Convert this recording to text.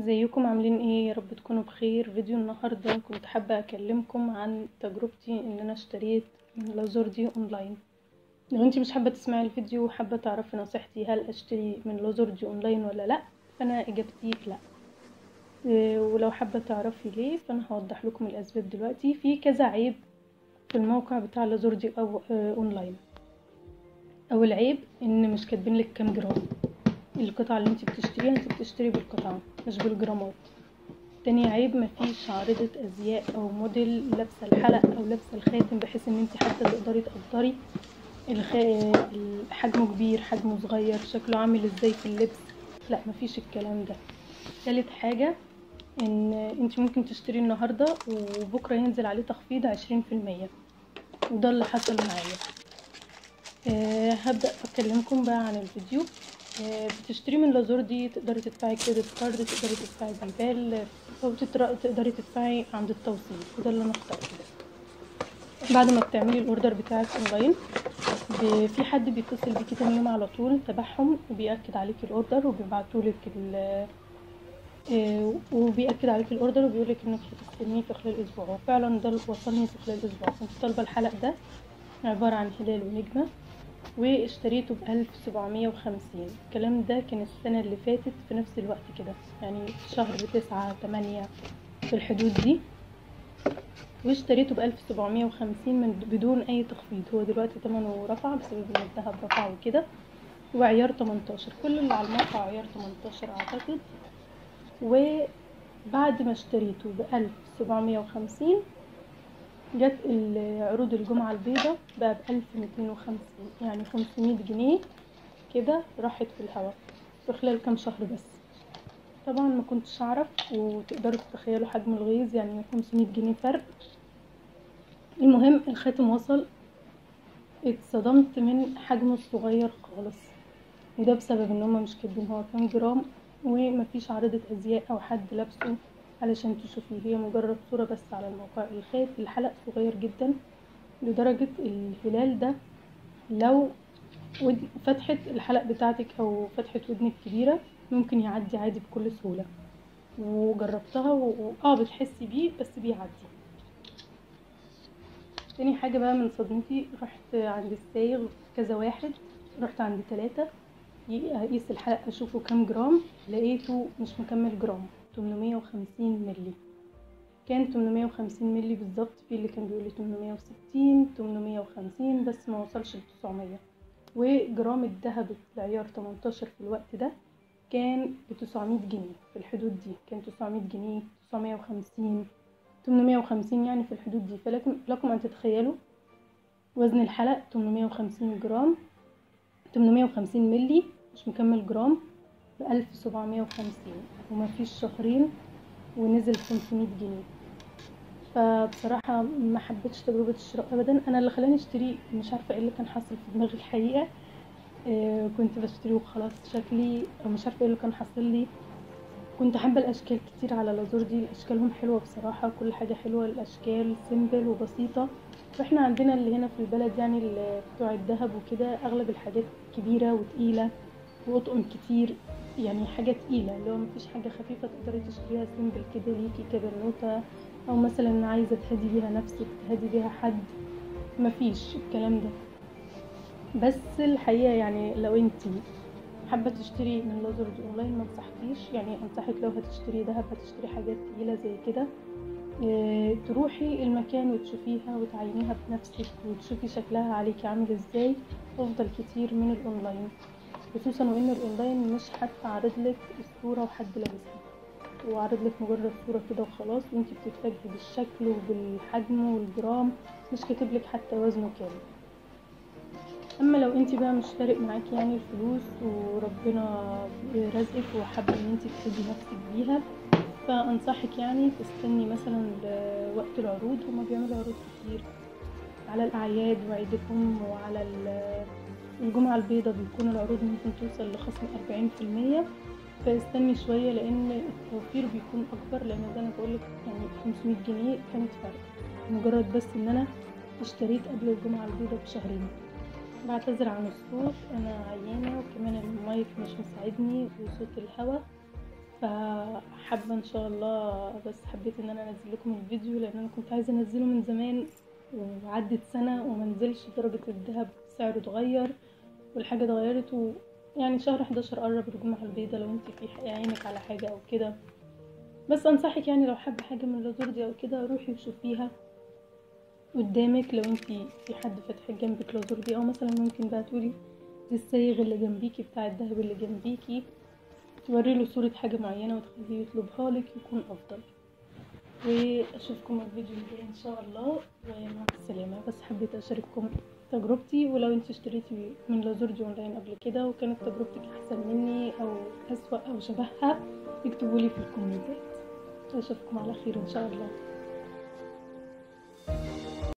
ازيكم عاملين ايه يا رب تكونوا بخير فيديو النهارده كنت حابه اكلمكم عن تجربتي ان انا اشتريت من لازور دي اونلاين لو انتي مش حابه تسمعي الفيديو وحابه تعرفي نصيحتي هل اشتري من لازور دي اونلاين ولا لا فانا اجابتي لا إيه، ولو حابه تعرفي ليه فانا هوضح لكم الاسباب دلوقتي في كذا عيب في الموقع بتاع لازور دي أو آه، اونلاين اول عيب ان مش كاتبين لك كام جرام القطعة اللي انت بتشتريها انت بتشتري بالقطعة مش بالجرامات تاني عيب مفيش عارضة ازياء او موديل لابسة الحلق او لابسة الخاتم بحيث ان انت حتى تقدري تقدري الخ... حجمه كبير حجمه صغير شكله عامل ازاي في اللبس لا مفيش الكلام ده تالت حاجة ان انت ممكن تشتري النهاردة وبكرة ينزل عليه تخفيض عشرين في المية وده اللي حصل معايا أه هبدأ أكلمكم بقى عن الفيديو أه بتشتري من لازور دي تقدري تدفعي كريدت كارد تقدري تدفعي بالبال أو تتر- تقدري تدفعي عند التوصيل وده اللي أنا اخترته بعد ما بتعملي الأوردر بتاعك أونلاين ب- في حد بيتصل بيكي تاني يوم على طول تبعهم وبيأكد عليكي الأوردر وبيبعتولك ال آه، وبيأكد عليك الأوردر وبيقولك إنك هتستلميه في خلال أسبوع وفعلا ده اللي وصلني في خلال أسبوع كنت طالبة الحلق ده عبارة عن هلال ونجمة واشتريته بألف سبعمية وخمسين الكلام ده كان السنة اللي فاتت في نفس الوقت كده يعني شهر تسعة تمانية في الحدود دي واشتريته بألف سبعمية وخمسين من بدون أي تخفيض هو دلوقتي تمنه رفع بسبب إن الدهب رفع وكده وعيار 18 كل اللي على الموقع عيار 18 أعتقد وبعد ما اشتريته بألف سبعمية وخمسين جت ال- عروض الجمعة البيضاء بقى بألف ميتين وخمسين يعني خمسمية جنيه كده راحت في الهوا في خلال كام شهر بس طبعا ما كنتش اعرف وتقدروا تتخيلوا حجم الغيظ يعني 500 جنيه فرق المهم الخاتم وصل اتصدمت من حجمه الصغير خالص وده بسبب ان هما مش كاتبين هو كام جرام ومفيش عارضة ازياء او حد لابسه علشان تشوفيه هي مجرد صورة بس على الموقع الخيط الحلق صغير جدا لدرجة الهلال ده لو ود- فتحة الحلق بتاعتك او فتحة ودنك كبيرة ممكن يعدي عادي بكل سهولة وجربتها و... و- اه بتحسي بيه بس بيعدي تاني حاجة بقى من صدمتي رحت عند السايغ كذا واحد رحت عند ثلاثة اقيس الحلق اشوفه كام جرام لقيته مش مكمل جرام 850 ملي كان 850 ملي بالظبط في اللي كان بيقول لي 860 850 بس ما وصلش ل 900 وجرام الذهب العيار 18 في الوقت ده كان ب 900 جنيه في الحدود دي كان 900 جنيه 950 850 يعني في الحدود دي فلكم لكم ان تتخيلوا وزن الحلق 850 جرام 850 ملي مش مكمل جرام ب 1750 وما فيش شهرين ونزل 500 جنيه فبصراحة ما حبيتش تجربة الشراء ابدا انا اللي خلاني اشتري مش عارفة ايه اللي كان حاصل في دماغي الحقيقة آه، كنت بشتري وخلاص شكلي أو مش عارفة ايه اللي كان حاصل لي كنت حابة الاشكال كتير على لازور دي اشكالهم حلوة بصراحة كل حاجة حلوة الاشكال سيمبل وبسيطة واحنا عندنا اللي هنا في البلد يعني اللي بتوع الذهب وكده اغلب الحاجات كبيرة وتقيلة واطقم كتير يعني حاجة تقيلة اللي هو مفيش حاجة خفيفة تقدري تشتريها سيمبل كده ليكي كبنوتة او مثلا عايزة تهدي بيها نفسك تهدي بيها حد مفيش الكلام ده بس الحقيقة يعني لو انتي حابة تشتري من لازر دي اونلاين ما انصحكيش يعني انصحك لو هتشتري دهب هتشتري حاجات تقيلة زي كده اه، تروحي المكان وتشوفيها وتعينيها بنفسك وتشوفي شكلها عليكي عامل ازاي افضل كتير من الاونلاين خصوصا وان الاونلاين مش حتى عارض لك الصورة وحد لابسها وعارض لك مجرد صورة كده وخلاص وانتي بتتفاجئي بالشكل وبالحجم والجرام مش كاتب لك حتى وزنه كام اما لو انت بقى مش فارق معاكي يعني الفلوس وربنا رزقك وحابه ان انت تفيدي نفسك بيها فانصحك يعني تستني مثلا وقت العروض هما بيعملوا عروض كتير على الاعياد وعيد الام وعلى ال- الجمعه البيضاء بيكون العروض ممكن توصل لخصم 40% فاستني شويه لان التوفير بيكون اكبر لان زي ما بقولك يعني 500 جنيه كانت فرق مجرد بس ان انا اشتريت قبل الجمعه البيضاء بشهرين بعتذر عن الصوت انا عيانة وكمان المايك مش مساعدني وصوت الهوا فحابة ان شاء الله بس حبيت ان انا انزل لكم الفيديو لان انا كنت عايزة انزله من زمان وعدت سنة ومنزلش درجة الذهب سعره اتغير والحاجة اتغيرت و يعني شهر 11 قرب الجمعة البيضاء لو انت في عينك على حاجة او كده بس انصحك يعني لو حابة حاجة من اللازور دي او كده روحي وشوفيها قدامك لو انت في حد فاتح جنبك لازور دي او مثلا ممكن بقى تقولي للصايغ اللي جنبيكي بتاع الدهب اللي جنبيكي توري له صورة حاجة معينة وتخليه يطلبها لك يكون افضل واشوفكم الفيديو الجاي ان شاء الله ومع السلامة بس حبيت اشارككم تجربتي ولو انت اشتريتي من لازور دي اونلاين قبل كده وكانت تجربتك احسن مني او اسوأ او شبهها اكتبولي في الكومنتات اشوفكم على خير ان شاء الله